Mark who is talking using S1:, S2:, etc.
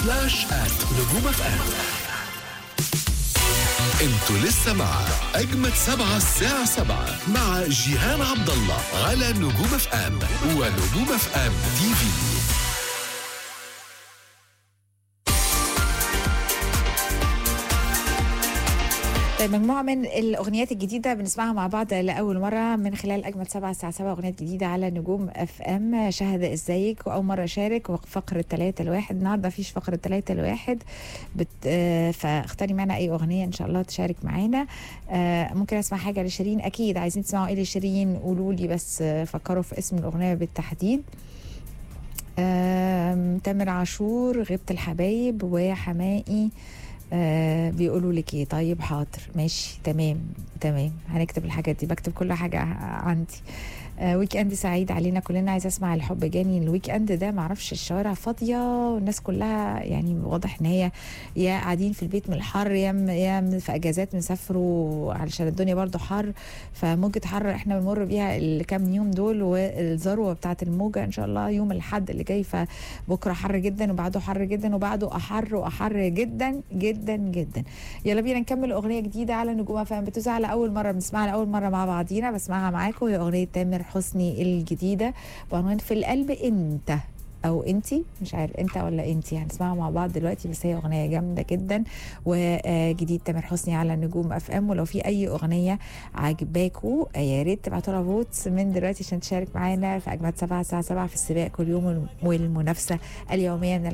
S1: سلاش آت نجوم اف ام انتوا لسه مع اجمد سبعة الساعة سبعة مع جيهان عبد الله على نجوم اف ام ونجوم اف ام تي في
S2: طيب مجموعة من الأغنيات الجديدة بنسمعها مع بعض لأول مرة من خلال أجمل سبعة الساعة سبعة أغنيات جديدة على نجوم اف ام شهد ازيك وأول مرة أشارك وفقرة ثلاثة الواحد النهاردة مفيش فقرة ثلاثة الواحد بت... آه، فاختاري معنا أي أغنية إن شاء الله تشارك معانا آه، ممكن أسمع حاجة لشيرين أكيد عايزين تسمعوا إيه لشيرين قولوا لي بس آه، فكروا في اسم الأغنية بالتحديد آم، تامر عاشور غيبة الحبايب وحمائي آه بيقولوا لك ايه طيب حاضر ماشي تمام تمام هنكتب الحاجات دي بكتب كل حاجه ع- عندي آه ويك اند سعيد علينا كلنا عايزه اسمع الحب جاني الويك اند ده معرفش الشوارع فاضيه والناس كلها يعني واضح ان هي يا قاعدين في البيت من الحر يا م- يا م- في اجازات مسافروا علشان الدنيا برضو حر فموجة حر احنا بنمر بيها الكام يوم دول والذروه بتاعت الموجه ان شاء الله يوم الاحد اللي جاي فبكره حر جدا وبعده حر جدا وبعده احر واحر جدا جدا جدا يلا بينا نكمل اغنيه جديده على نجوم فهم بتذاع على اول مره بنسمعها لاول مره مع بعضينا بسمعها معاكم هي اغنيه تامر حسني الجديده بعنوان في القلب انت او انتي مش عارف انت ولا انتي هنسمعها مع بعض دلوقتي بس هي اغنيه جامده جدا وجديد تامر حسني على نجوم اف ام ولو في اي اغنيه عجباكوا آه، يا ريت تبعتوا لها فوتس من دلوقتي عشان تشارك معانا في اجمد سبعة الساعه 7 في السباق كل يوم والمنافسه اليوميه من